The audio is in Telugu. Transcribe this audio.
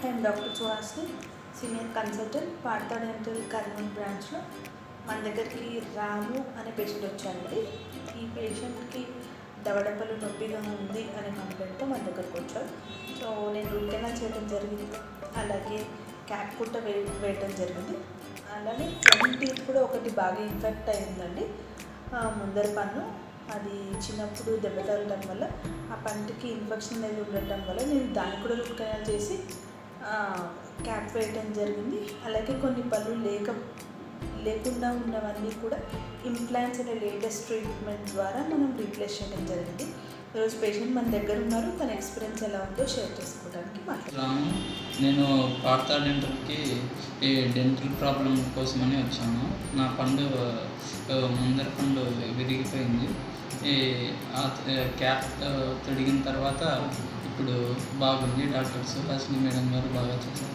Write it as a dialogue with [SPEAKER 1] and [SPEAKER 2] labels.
[SPEAKER 1] I'm doctor Suhasini senior consultant Partha dental Kurnool బ్రాంచ్లో మన దగ్గరికి రాము అనే పేషెంట్ వచ్చారండి ఈ పేషెంట్కి దవడపలు నొప్పిగా ఉంది అనే కంప్లైంట్తో మన దగ్గరకు వచ్చారు సో నేను రూట్ కెనాల్ చేయడం జరిగింది అలాగే క్యాప్ కుట్ట వే వేయటం జరిగింది అలాగే ఫ్రంట్ టీత్ కూడా ఒకటి బాగా ఇన్ఫెక్ట్ అయిందండి ఆ, ముందర పన్ను అది చిన్నప్పుడు దెబ్బ తగలడం వల్ల ఆ పంటకి ఇన్ఫెక్షన్ అనేది ఉండటం వల్ల నేను దాన్ని కూడా రూట్ కెనాల్ చేసి ఆ, క్యాప్ వేయటం జరిగింది అలాగే కొన్ని పళ్ళు లేక లేకుండా ఉన్నవన్నీ కూడా ఇంప్లాంట్స్ అనే లేటెస్ట్ ట్రీట్మెంట్ ద్వారా మనం రీప్లేస్ చేయడం జరిగింది ఈరోజు పేషెంట్ మన దగ్గర ఉన్నారు తన ఎక్స్పీరియన్స్ ఎలా ఉందో షేర్ చేసుకోవడానికి మాట్లాడుతున్నాను
[SPEAKER 2] రాము నేను పార్థా డెంటల్కి ఈ డెంటల్ ప్రాబ్లం కోసమని వచ్చాను నా పండు ఆ, ముందర పండు విరిగిపోయింది ఈ ఆ త- క్యాప్ ఆ, తొడిగిన తర్వాత ఇప్పుడు బాగుంది డాక్టర్ సుహాసిని మేడం గారు బాగా చేశారు